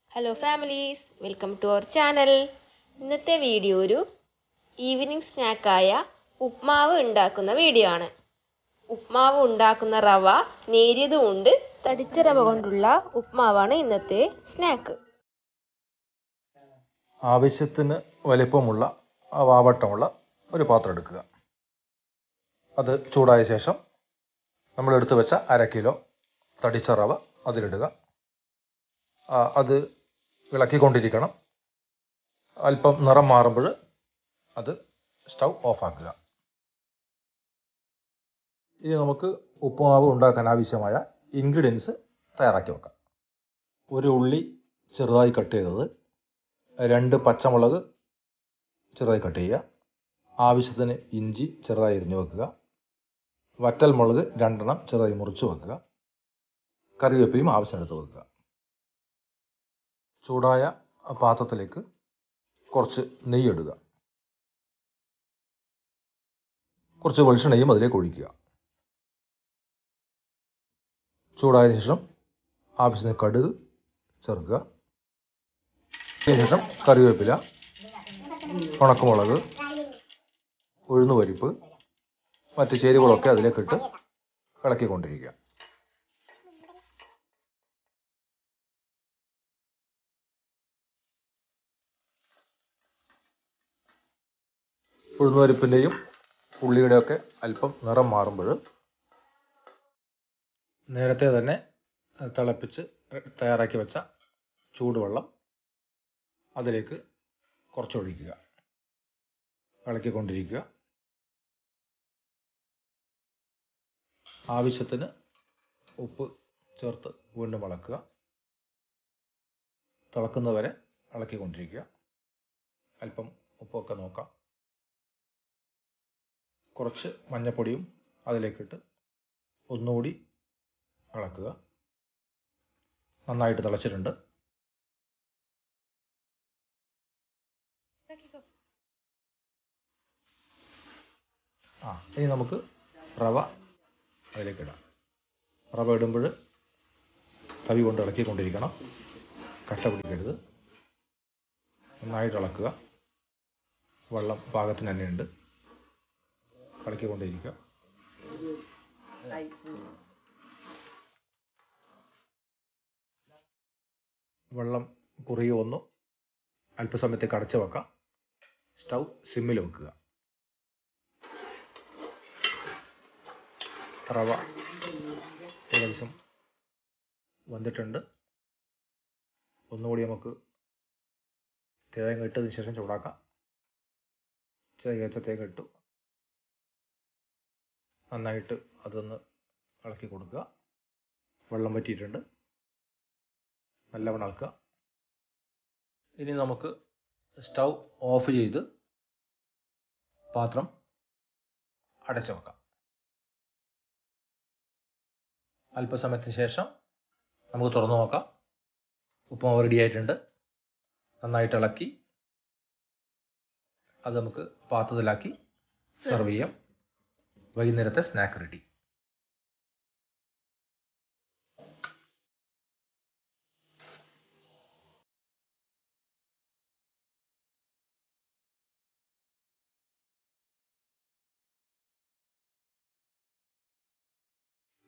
hello families welcome to our channel ഇന്നത്തെ video ഒരു evening സ്നാക്കായ ഉപ്മാവ് ഉണ്ടാക്കുന്ന വീഡിയോ ആണ് ഉപ്മാവ് ഉണ്ടാക്കുന്ന റവ നേരിയതുമുണ്ട് തടിച്ച റവ കൊണ്ടുള്ള ഉപ്മാവാണ് ഇന്നത്തെ സ്നാക്ക് ആവശ്യത്തിന് വലിപ്പമുള്ള വാവട്ടമുള്ള ഒരു പാത്രം എടുക്കുക അത് ചൂടായ ശേഷം നമ്മൾ എടുത്തു വെച്ച അര കിലോ തടിച്ച റവ അതിലിടുക ആ, അത് ഇളക്കിക്കൊണ്ടിരിക്കണം അല്പം നിറം മാറുമ്പോൾ അത് സ്റ്റൗ ഓഫാക്കുക ഇനി നമുക്ക് ഉപ്പുമാവ് ഉണ്ടാക്കാൻ ആവശ്യമായ ഇൻഗ്രീഡിയൻസ് തയ്യാറാക്കി വെക്കാം ഒരു ഉള്ളി ചെറുതായി കട്ട് ചെയ്തത് രണ്ട് പച്ചമുളക് ചെറുതായി കട്ട് ചെയ്യുക ആവശ്യത്തിന് ഇഞ്ചി ചെറുതായി എരിഞ്ഞു വെക്കുക വറ്റൽ മുളക് രണ്ടെണ്ണം ചെറുതായി മുറിച്ച് വെക്കുക കറിവേപ്പിലയും ആവശ്യമെടുത്ത് വെക്കുക ചൂടായ പാത്രത്തിലേക്ക് കുറച്ച് നെയ്യ് ഇടുക കുറച്ച് വെളിച്ചെണ്ണയും അതിലേക്ക് ഒഴിക്കുക ചൂടായതിനു ശേഷം ആവശ്യത്തിന് കടുക് ചേർക്കുക അതിനുശേഷം കറിവേപ്പില ഉണക്കമുളക് ഉഴുന്നുപരിപ്പ് മറ്റ് ചേരുവകളൊക്കെ അതിലേക്കിട്ട് ഇളക്കിക്കൊണ്ടിരിക്കുക ഉഴുന്നുപരിപ്പിൻ്റെയും ഉള്ളിയുടെയൊക്കെ അല്പം നിറം മാറുമ്പോൾ നേരത്തെ തന്നെ തിളപ്പിച്ച് തയ്യാറാക്കി വെച്ച ചൂടുവെള്ളം അതിലേക്ക് കുറച്ചൊഴിക്കുക ഇളക്കിക്കൊണ്ടിരിക്കുക ആവശ്യത്തിന് ഉപ്പ് ചേർത്ത് വീണ്ടും ഇളക്കുക തിളക്കുന്നവരെ ഇളക്കിക്കൊണ്ടിരിക്കുക അല്പം ഉപ്പൊക്കെ നോക്കാം കുറച്ച് മഞ്ഞപ്പൊടിയും അതിലേക്കിട്ട് ഒന്നുകൂടി ഇളക്കുക നന്നായിട്ട് തിളച്ചിട്ടുണ്ട് ആ ഇനി നമുക്ക് റവ അതിലേക്ക് ഇടാം റവ ഇടുമ്പോൾ തവി കൊണ്ട് ഇളക്കിക്കൊണ്ടിരിക്കണം കട്ട പിടിക്കരുത് നന്നായിട്ട് ഇളക്കുക വെള്ളം പാകത്തിന് തന്നെ ഉണ്ട് ഇളക്കിക്കൊണ്ടിരിക്കുക വെള്ളം കുറിയോ ഒന്നു അല്പസമയത്തേക്ക് അടച്ചു വെക്കാം സ്റ്റൗ സിമ്മിൽ വെക്കുക റവ ഏകദേശം വന്നിട്ടുണ്ട് ഒന്നുകൂടി നമുക്ക് തേങ്ങ ഇട്ടതിന് ശേഷം ചൂടാക്കാം തേങ്ങ തേങ്ങ ഇട്ടു നന്നായിട്ട് അതൊന്ന് ഇളക്കി കൊടുക്കുക വെള്ളം വറ്റിയിട്ടുണ്ട് നല്ലവണ്ണം ഇളക്കുക ഇനി നമുക്ക് സ്റ്റൗ ഓഫ് ചെയ്ത് പാത്രം അടച്ചു വെക്കാം അല്പസമയത്തിന് ശേഷം നമുക്ക് തുറന്നു നോക്കാം ഉപ്പുമാവ് റെഡി ആയിട്ടുണ്ട് നന്നായിട്ട് ഇളക്കി അത് നമുക്ക് പാത്രത്തിലാക്കി സെർവ് ചെയ്യാം വൈകുന്നേരത്തെ സ്നാക്ക് റെഡി